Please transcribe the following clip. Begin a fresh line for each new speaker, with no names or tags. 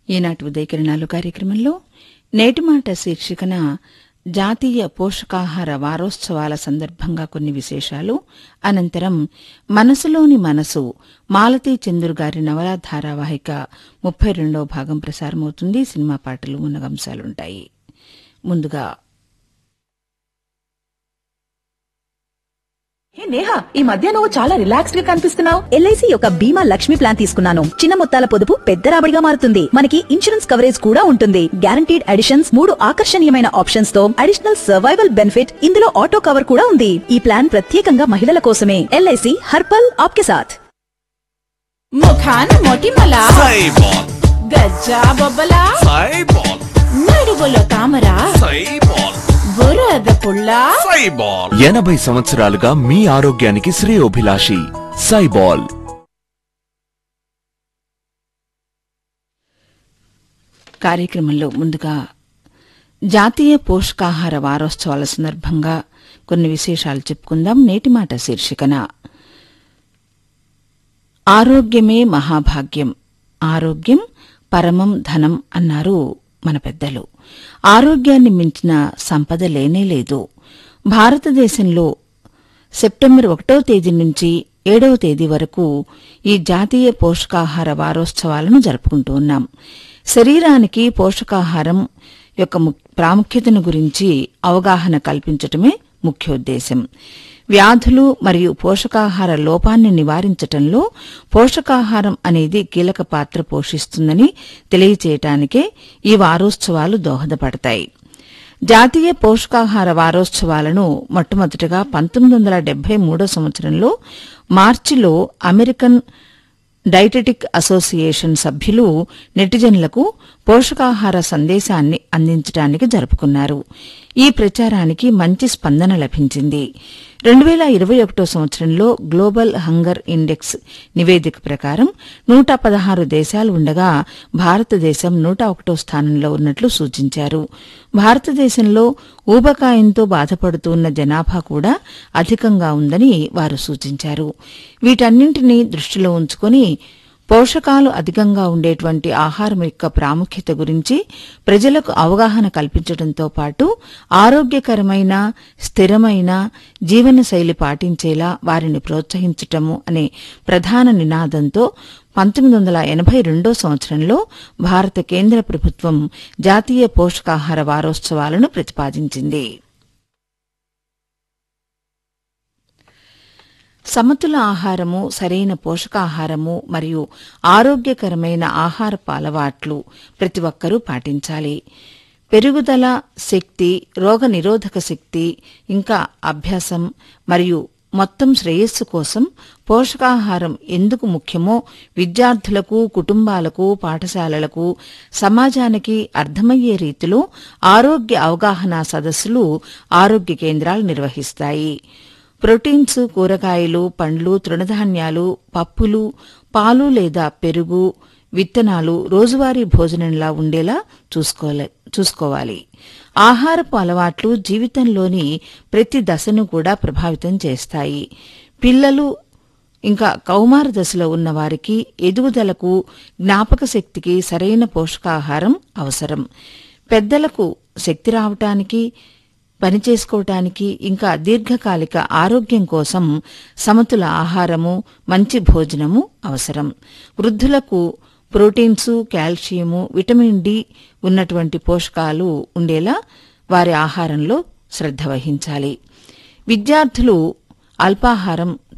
ఈనాటి ఉదయకిరణాలు కార్యక్రమంలో నేటి మాట శీర్షికన జాతీయ పోషకాహార వారోత్సవాల సందర్భంగా కొన్ని విశేషాలు అనంతరం మనసులోని మనసు మాలతీ చంద్రు గారి నవలా ధారావాహిక ముప్పై రెండవ భాగం ప్రసారమవుతుంది సినిమా పాటలు ఉన్నగంశాలుంటాయి ముందుగా
హే నేహా ఈ మధ్య నువ్వు చాలా రిలాక్స్డ్ గా కనిపిస్తున్నావు
ఎల్ఐసి యొక్క బీమా లక్ష్మి ప్లాన్ తీసుకున్నాను చిన్న మొత్తాల పొదుపు పెద్ద రాబడిగా మారుతుంది మనకి ఇన్సూరెన్స్ కవరేజ్ కూడా ఉంటుంది గ్యారంటీడ్ అడిషన్స్ మూడు ఆకర్షణీయమైన ఆప్షన్స్ తో అడిషనల్ సర్వైవల్ బెనిఫిట్ ఇందులో ఆటో కవర్ కూడా ఉంది ఈ ప్లాన్ ప్రత్యేకంగా మహిళల కోసమే ఎల్ఐసి హర్పల్ ఆప్కే సాథ్
ముఖాన మొటిమల
సైబాల్
గజ్జా బొబ్బల
సైబాల్
నడువులో తామర
సైబాల్
బురద పుల్ల
సైబాల్ ఎనభై సంవత్సరాలుగా మీ ఆరోగ్యానికి శ్రేయోభిలాషి సైబాల్
కార్యక్రమంలో ముందుగా జాతీయ పోషకాహార వారోత్సవాల సందర్భంగా కొన్ని విశేషాలు చెప్పుకుందాం నేటి మాట శీర్షికన ఆరోగ్యమే మహాభాగ్యం ఆరోగ్యం పరమం ధనం అన్నారు మన పెద్దలు ఆరోగ్యాన్ని మించిన సంపద లేనే లేదు భారతదేశంలో సెప్టెంబర్ ఒకటో తేదీ నుంచి ఏడవ తేదీ వరకు ఈ జాతీయ పోషకాహార వారోత్సవాలను జరుపుకుంటూ ఉన్నాం శరీరానికి పోషకాహారం యొక్క ము- ప్రాముఖ్యతను గురించి అవగాహన కల్పించటమే ముఖ్యోద్దేశం వ్యాధులు మరియు పోషకాహార లోపాన్ని నివారించటంలో పోషకాహారం అనేది కీలక పాత్ర పోషిస్తుందని తెలియచేయటానికే ఈ వారోత్సవాలు దోహదపడతాయి జాతీయ పోషకాహార వారోత్సవాలను మొట్టమొదటగా పంతొమ్మిది వందల డెబ్బై మూడో సంవత్సరంలో మార్చిలో అమెరికన్ డైటెటిక్ అసోసియేషన్ సభ్యులు నెటిజన్లకు పోషకాహార సందేశాన్ని అందించడానికి జరుపుకున్నారు ఈ ప్రచారానికి మంచి స్పందన లభించింది రెండు వేల ఇరవై ఒకటో సంవత్సరంలో గ్లోబల్ హంగర్ ఇండెక్స్ నివేదిక ప్రకారం నూట పదహారు దేశాలు ఉండగా భారతదేశం నూట ఒకటో స్థానంలో ఉన్నట్లు సూచించారు భారతదేశంలో ఊబకాయంతో బాధపడుతున్న జనాభా కూడా అధికంగా ఉందని వారు సూచించారు వీటన్నింటినీ దృష్టిలో ఉంచుకొని పోషకాలు అధికంగా ఉండేటువంటి ఆహారం యొక్క ప్రాముఖ్యత గురించి ప్రజలకు అవగాహన కల్పించడంతో పాటు ఆరోగ్యకరమైన స్థిరమైన జీవనశైలి పాటించేలా వారిని ప్రోత్సహించటము అనే ప్రధాన నినాదంతో పంతొమ్మిది వందల ఎనభై రెండో సంవత్సరంలో భారత కేంద్ర ప్రభుత్వం జాతీయ పోషకాహార వారోత్సవాలను ప్రతిపాదించింది సమతుల ఆహారము సరైన పోషకాహారము మరియు ఆరోగ్యకరమైన ఆహారపు అలవాట్లు ప్రతి ఒక్కరూ పాటించాలి పెరుగుదల శక్తి రోగ నిరోధక శక్తి ఇంకా అభ్యాసం మరియు మొత్తం శ్రేయస్సు కోసం పోషకాహారం ఎందుకు ముఖ్యమో విద్యార్థులకు కుటుంబాలకు పాఠశాలలకు సమాజానికి అర్థమయ్యే రీతిలో ఆరోగ్య అవగాహన సదస్సులు ఆరోగ్య కేంద్రాలు నిర్వహిస్తాయి ప్రోటీన్స్ కూరగాయలు పండ్లు తృణధాన్యాలు పప్పులు పాలు లేదా పెరుగు విత్తనాలు రోజువారీ భోజనంలా ఉండేలా చూసుకోలే చూసుకోవాలి ఆహారపు అలవాట్లు జీవితంలోని ప్రతి దశను కూడా ప్రభావితం చేస్తాయి పిల్లలు ఇంకా కౌమార దశలో ఉన్న వారికి ఎదుగుదలకు జ్ఞాపక శక్తికి సరైన పోషకాహారం అవసరం పెద్దలకు శక్తి రావటానికి పనిచేసుకోవటానికి ఇంకా దీర్ఘకాలిక ఆరోగ్యం కోసం సమతుల ఆహారము మంచి భోజనము అవసరం వృద్ధులకు ప్రోటీన్స్ కాల్షియము విటమిన్ డి ఉన్నటువంటి పోషకాలు ఉండేలా వారి ఆహారంలో శ్రద్ధ వహించాలి విద్యార్థులు అల్పాహారం